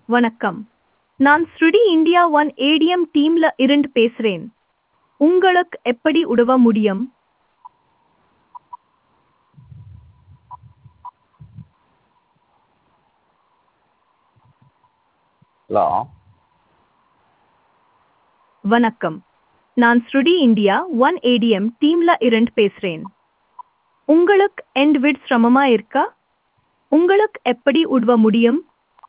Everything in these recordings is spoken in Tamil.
வணக்கம் நான் ஸ்ருடி இந்தியா ஒன் ஏடிஎம் டீம்ல இருந்து பேசுறேன் உங்களுக்கு எப்படி உதவ முடியும் ஹலோ வணக்கம் நான் ஸ்ருடி இந்தியா ஒன் ஏடிஎம் டீம்ல இருந்து பேசுறேன் உங்களுக்கு எண்ட் விட் சிரமமா இருக்கா உங்களுக்கு எப்படி உதவ முடியும்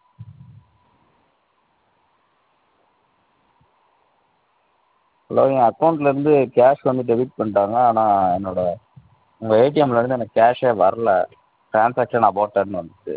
ஹலோ என் அக்கௌண்ட்லேருந்து கேஷ் வந்து டெபிட் பண்ணிட்டாங்க ஆனால் என்னோட உங்கள் ஏடிஎம்லேருந்து எனக்கு கேஷே வரல ட்ரான்சாக்ஷன் அபார்ட்டட்னு வந்துச்சு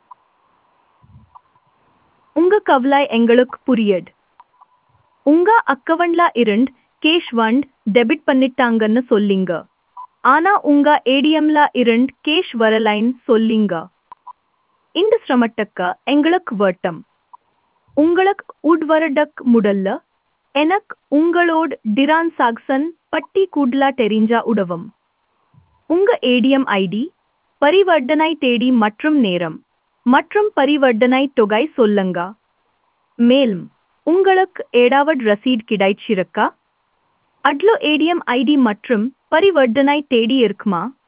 உங்க கவலை எங்களுக்கு புரியுது உங்க அக்கவுண்ட்ல இருந்து கேஷ் வண்ட் டெபிட் பண்ணிட்டாங்கன்னு சொல்லிங்க ஆனா உங்க ஏடிஎம்ல இருந்து கேஷ் வரலைன்னு சொல்லிங்க இந்த சிரமத்துக்கு எங்களுக்கு வட்டம் உங்களுக்கு உட்வரடக் முதல்ல எனக்கு உங்களோட டிரான் சாக்சன் பட்டி கூடலா தெரிஞ்சா உதவும் உங்க ஏடிஎம் ஐடி பரிவர்த்தனை தேதி மற்றும் நேரம் மற்றும் பரிவர்த்தனை தொகை சொல்லுங்க மேலும் உங்களுக்கு ஏதாவது ரசீட் கிடைச்சிருக்கா அட்லோ ஏடிஎம் ஐடி மற்றும் பரிவர்த்தனை தேதி இருக்குமா